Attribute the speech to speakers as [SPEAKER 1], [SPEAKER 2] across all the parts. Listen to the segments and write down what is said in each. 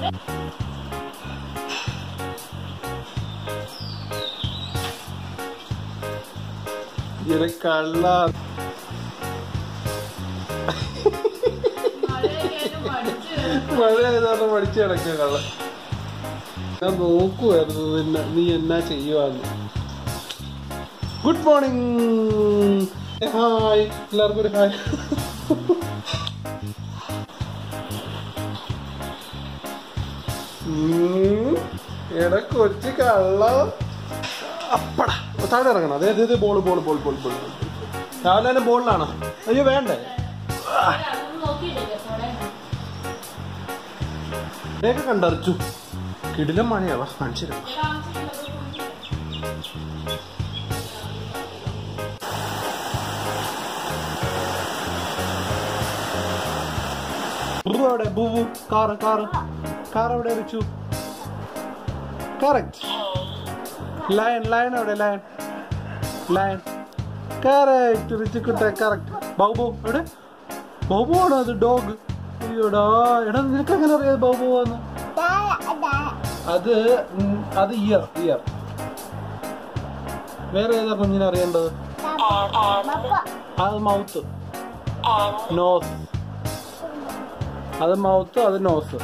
[SPEAKER 1] ഇങ്ങനെ കള്ള മഴ ആയതാണ് പഠിച്ചു കിടക്കുക കള്ള ഞാൻ നോക്കുമായിരുന്നു നിന്നെ നീ എന്നാ ചെയ്യുവാന്ന് ഗുഡ് മോർണിംഗ് ഹായ് എല്ലാവർക്കും ഒരു ഹായ് എടാ കൊച്ചു കള്ള അപ്പടാ താഴെ ഇറങ്ങണം അതെ അതെ ball ball ball ball ball രാവിലെ തന്നെ ബോളിലാണോ അയ്യോ വേണ്ടേ വേഗം കണ്ടറിച്ചു കിടിലം മഴയാവാ കാണിച്ചു തരാം ബുബു അവിടെ ബുബു കാറ് കാറ് കാർ എവിടെ റിച്ചു കറക്റ്റ് ലയൺ ലയൺ എവിടെ ലയൺ ലയൺ കറക്റ്റ് റിച്ചു കുട്ട കറക്റ്റ് ബൗബു എവിടെ ബൗബു ആണോ അത് ഡോഗ് അയ്യോടാ എടാ നിനക്ക് എങ്ങനെ അറിയാം ബൗബു ആന്ന് അത് ഉം, അത് ഇയർ ഇയർ വേറെ ഏതാ കുഞ്ഞിനെ അറിയേണ്ടത് അത് മൗത്ത് നോസ് അത് മൗത്ത് അത് നോസ്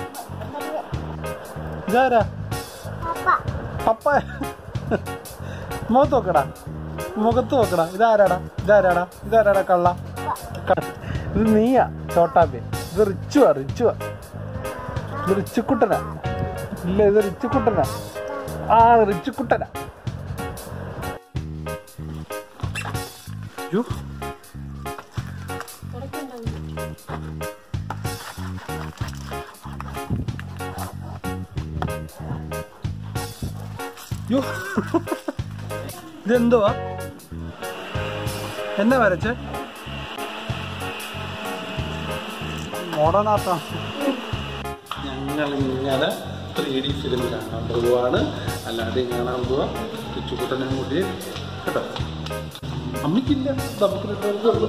[SPEAKER 1] ഇതാരാ പപ്പ മുഖത്ത് നോക്കടാ മുഖത്ത് നോക്കടാ ഇതാരാടാ ഇതാരാടാ ഇതാരാടാ കള്ള ക- ഇത് നീയാ ചോട്ടാപ്പി ഇത് റിച്ചുവാ റിച്ചുവാ ഇത് റിച്ചുക്കുട്ടനാ ഇല്ല ഇത് റിച്ചുക്കുട്ടനാ ആ റിച്ചുക്കുട്ടനാ യ്യോ. യ്യോ. ഇതെന്തുവാ എന്നെ വരച്ച് മോഡേൺ ആർട്ടാ ഞങ്ങൾ ഇങ്ങനെ ത്രീ ഡി ഫിലിം കാണാൻ പോവാണ് അല്ലാതെ കാണാൻ പോവാ ചുക്കുട്ടനെ കൂട്ടി കേട്ടോ അമ്മയ്ക്കില്ല നമുക്ക് രണ്ടുപേർക്കേ ഉള്ളൂ.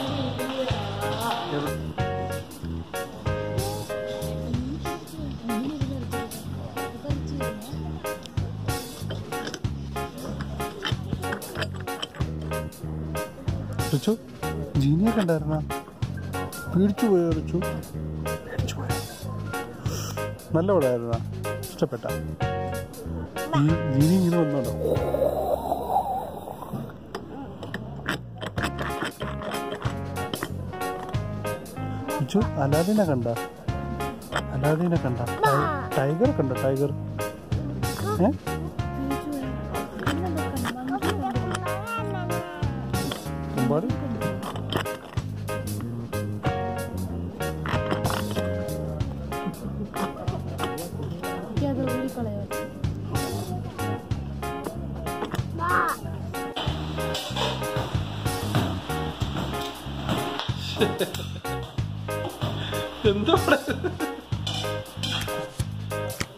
[SPEAKER 1] റിച്ചു ജീനിയെ കണ്ടായിരുന്ന പേടിച്ചു പോയോ റിച്ചു പേടിച്ചു പോയോ നല്ല പടമായിരുന്ന ഇഷ്ടപ്പെട്ട ജീനി ഇങ്ങനെ വന്നോണ്ടോ റിച്ചു അലാദീനെ കണ്ട അലാദീനെ കണ്ട ടൈഗർ കണ്ട ടൈഗർ ഏ കുമ്പാടി എന്താ ഇവിടെ